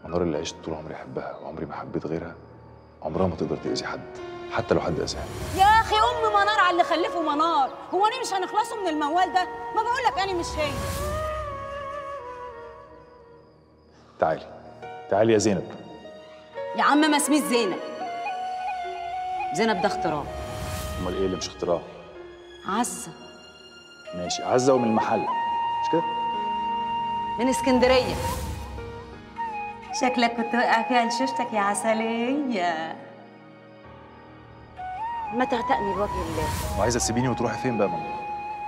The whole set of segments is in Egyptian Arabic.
منار اللي عشت طول عمري احبها وعمري ما حبيت غيرها عمرها ما تقدر تاذي حد حتى لو حد اذاها يا اخي ام منار على اللي خلفه منار هو انا مش هنخلصوا من الموال ده ما بقول لك انا مش هي تعالي تعالي يا زينب يا عم ما اسميش زينب زينب ده اختراع امال ايه اللي مش اختراع عزه ماشي عزه ومن المحل مش كده من اسكندريه شكلك كنت واقع فيها لشوشتك يا عسليه ما تعتقني بوجه الله وعايزه تسيبيني وتروحي فين بقى منار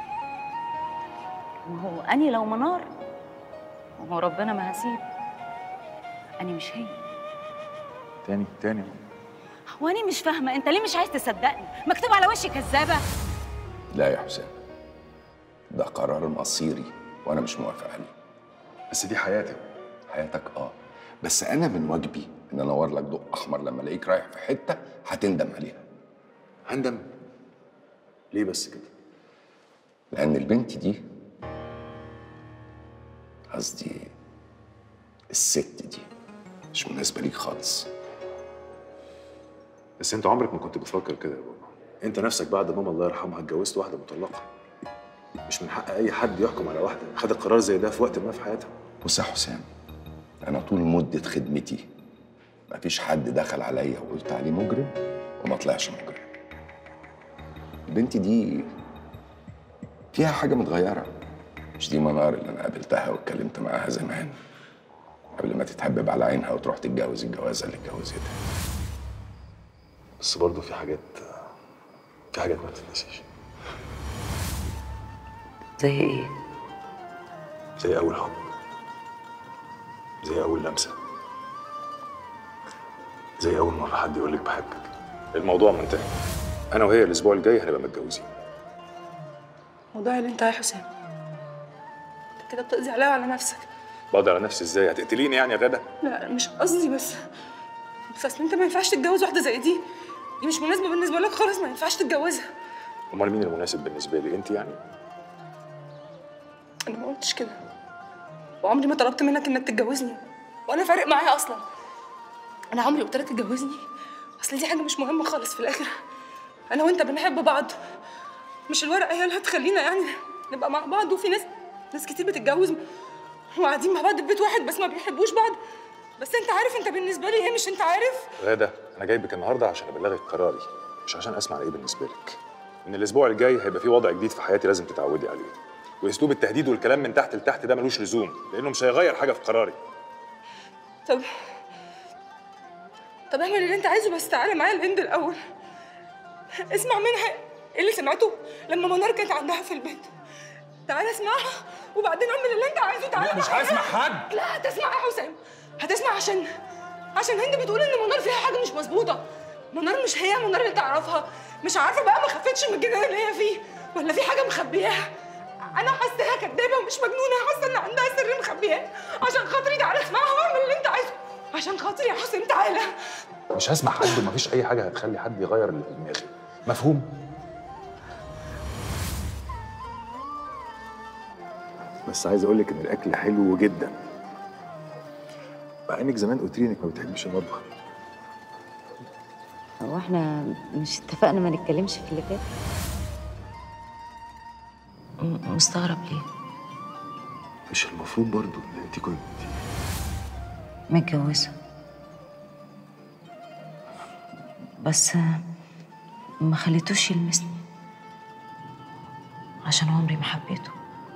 ما هو اني لو منار ما هو ربنا ما هسيب اني مش هي تاني تاني هو اني مش فاهمه انت ليه مش عايز تصدقني مكتوب على وشي كذابه لا يا حسام ده قرار مصيري وانا مش موافق عليه بس دي حياتي حياتك اه بس انا من واجبي ان انور لك ضوء احمر لما الاقيك رايح في حته هتندم عليها هندم ليه بس كده لان البنت دي قصدي الست دي مش مناسبه ليك خالص بس انت عمرك ما كنت بتفكر كده يا بابا انت نفسك بعد ماما الله يرحمها اتجوزت واحده مطلقه مش من حق اي حد يحكم على واحده خد القرار زي ده في وقت ما في حياتها بص يا حسام انا طول مده خدمتي مفيش حد دخل عليا وقلت عليه مجرم وما طلعش مجرم البنت دي فيها حاجه متغيره مش دي منار اللي انا قابلتها واتكلمت معاها زمان قبل ما تتحبب على عينها وتروح تتجوز الجوازه اللي اتجوزتها بس برضه في حاجات في حاجات ما بتتنسيش زي ايه زي اول حب زي اول لمسه زي اول مره حد يقول لك بحبك الموضوع منتهي انا وهي الاسبوع الجاي هنبقى متجوزين موضوع اللي انت يا حسام انت كده بتقضي عليا وعلى نفسك بقدر على نفسي ازاي هتقتليني يعني يا غدا لا مش قصدي بس بس اصل انت ما ينفعش تتجوز واحده زي دي دي مش مناسبه بالنسبه لك خالص ما ينفعش تتجوزها امال مين المناسب بالنسبه لي انت يعني انا ما قلتش كده وعمري ما طلبت منك انك تتجوزني وانا فارق معايا اصلا انا عمري قلت لك تتجوزني اصل دي حاجه مش مهمه خالص في الاخر انا وانت بنحب بعض مش الورقه هي اللي هتخلينا يعني نبقى مع بعض وفي ناس ناس كتير بتتجوز وقاعدين مع بعض في بيت واحد بس ما بيحبوش بعض بس انت عارف انت بالنسبه لي ايه مش انت عارف غدا انا جايبك النهارده عشان ابلغك قراري مش عشان اسمع ايه بالنسبه لك من الاسبوع الجاي هيبقى في وضع جديد في حياتي لازم تتعودي عليه واسلوب التهديد والكلام من تحت لتحت ده ملوش لزوم لانه مش هيغير حاجه في قراري طب طب اعمل اللي انت عايزه بس تعالى معايا الهند الاول اسمع منها ايه اللي سمعته لما منار كانت عندها في البيت تعالى اسمعها وبعدين اعمل اللي انت عايزه تعالى مش معايا. هسمع حد. لا هتسمع يا حسام هتسمع عشان عشان هند بتقول ان منار فيها حاجه مش مظبوطه منار مش هي منار اللي تعرفها مش عارفه بقى ما خفتش من الجنان اللي هي فيه ولا في حاجه مخبياها انا حاساها كدابه ومش مجنونه حاسه ان عندها سر مخبياه عشان خاطري تعالى اسمعها واعمل اللي انت عايزه عشان خاطري يا حسام تعالى مش هسمع حد ومفيش اي حاجه هتخلي حد يغير اللي في دماغي مفهوم بس عايز اقول لك ان الاكل حلو جدا مع انك زمان قلت لي انك ما بتحبيش المطبخ هو احنا مش اتفقنا ما نتكلمش في اللي فات م- مستغرب ليه مش المفروض برضو ان انت كنت متجوزة بس ما خليتوش يلمسني عشان عمري ما حبيته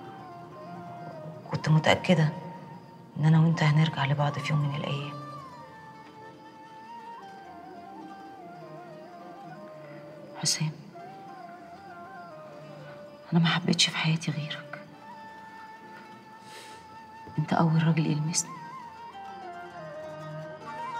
كنت متأكدة إن أنا وأنت هنرجع لبعض في يوم من الأيام حسام أنا ما حبيتش في حياتي غيرك أنت أول راجل يلمسني